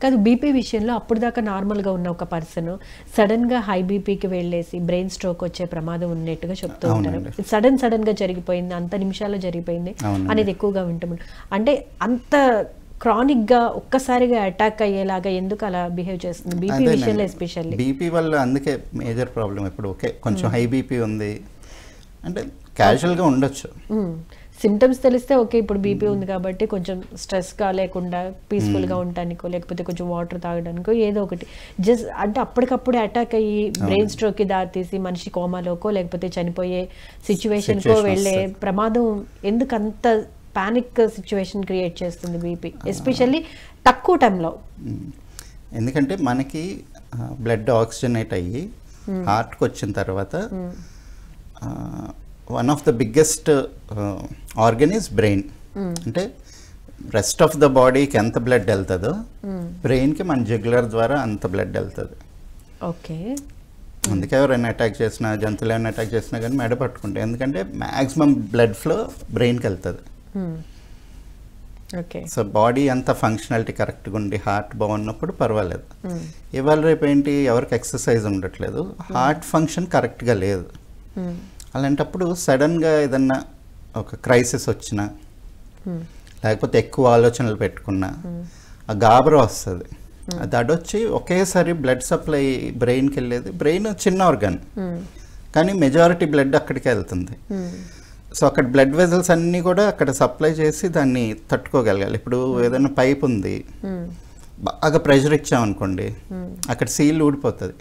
కాదు బీపీ విషయంలో అప్పుడు దాకా నార్మల్గా ఉన్న ఒక పర్సన్ సడన్గా హై బీపీకి వెళ్ళేసి బ్రెయిన్ స్ట్రోక్ వచ్చే ప్రమాదం ఉన్నట్టుగా చెప్తూ ఉంటారు అవునండి. సడన్ సడన్గా జరిగిపోయింది అంత నిమిషాల్లో జరిగిపోయింది అవునండి. అనేది ఎక్కువగా వింటాము అంటే అంత క్రానిక్గా ఒక్కసారిగా అటాక్ అయ్యేలాగా ఎందుకు అలా బిహేవ్ చేస్తుంది బీపీ విషయంలో ఎస్పెషల్లీ బీపీ వల్ల అందుకే మేజర్ ప్రాబ్లం ఇప్పుడు ఓకే కొంచెం హై బీపీ ఉంది అంటే క్యాజువల్గా ఉండొచ్చు సిమ్టమ్స్ తెలిస్తే ఓకే ఇప్పుడు బీపీ ఉంది కాబట్టి కొంచెం స్ట్రెస్గా లేకుండా పీస్ఫుల్గా ఉండటానికో లేకపోతే కొంచెం వాటర్ తాగడానికో ఏదో ఒకటి జస్ట్ అంటే అప్పటికప్పుడే అటాక్ అయ్యి బ్రెయిన్ స్ట్రోక్కి దారితీసి మనిషి కోమాలోకో లేకపోతే చనిపోయే సిచ్యువేషన్కో Situation వెళ్ళే వస్తుంది. ప్రమాదం ఎందుకు అంత పానిక్ సిచ్యువేషన్ క్రియేట్ చేస్తుంది బీపీ ఎస్పెషల్లీ తక్కువ టైంలో మ్మ్. ఎందుకంటే మనకి బ్లడ్ ఆక్సిజనేట్ అయ్యి హార్ట్కి వచ్చిన తర్వాత one of the biggest organ is brain అంటే రెస్ట్ ఆఫ్ ద బాడీకి ఎంత బ్లడ్ వెళ్తుందో బ్రెయిన్కి మన జగ్యులర్ ద్వారా అంత బ్లడ్ వెళ్తుంది ఓకే అందుకే ఎవరైనా అటాక్ చేసినా జంతువులు ఏమైనా అటాక్ చేసినా కానీ మెడ పట్టుకుంటాయి ఎందుకంటే మ్యాక్సిమం బ్లడ్ ఫ్లో బ్రెయిన్కి వెళ్తుంది ఓకే సో బాడీ అంత ఫంక్షనాలిటీ కరెక్ట్గా ఉండి హార్ట్ బాగున్నప్పుడు పర్వాలేదు ఇవాళ రేపు ఏంటి ఎవరికి ఎక్సర్సైజ్ ఉండట్లేదు హార్ట్ ఫంక్షన్ కరెక్ట్గా లేదు అలాంటప్పుడు సడన్గా ఏదన్నా ఒక క్రైసిస్ వచ్చినా లేకపోతే ఎక్కువ ఆలోచనలు పెట్టుకున్నా ఆ గాబరా వస్తుంది అది అడొచ్చి ఒకేసారి బ్లడ్ సప్లై బ్రెయిన్కి వెళ్ళేది బ్రెయిన్ చిన్న ఆర్గన్ కానీ మెజారిటీ బ్లడ్ అక్కడికే వెళ్తుంది సో అక్కడ బ్లడ్ వెజల్స్ అన్నీ కూడా అక్కడ సప్లై చేసి దాన్ని తట్టుకోగలగాలి ఇప్పుడు ఏదైనా పైప్ ఉంది బాగా ప్రెషర్ ఇచ్చామనుకోండి అక్కడ సీల్ ఊడిపోతుంది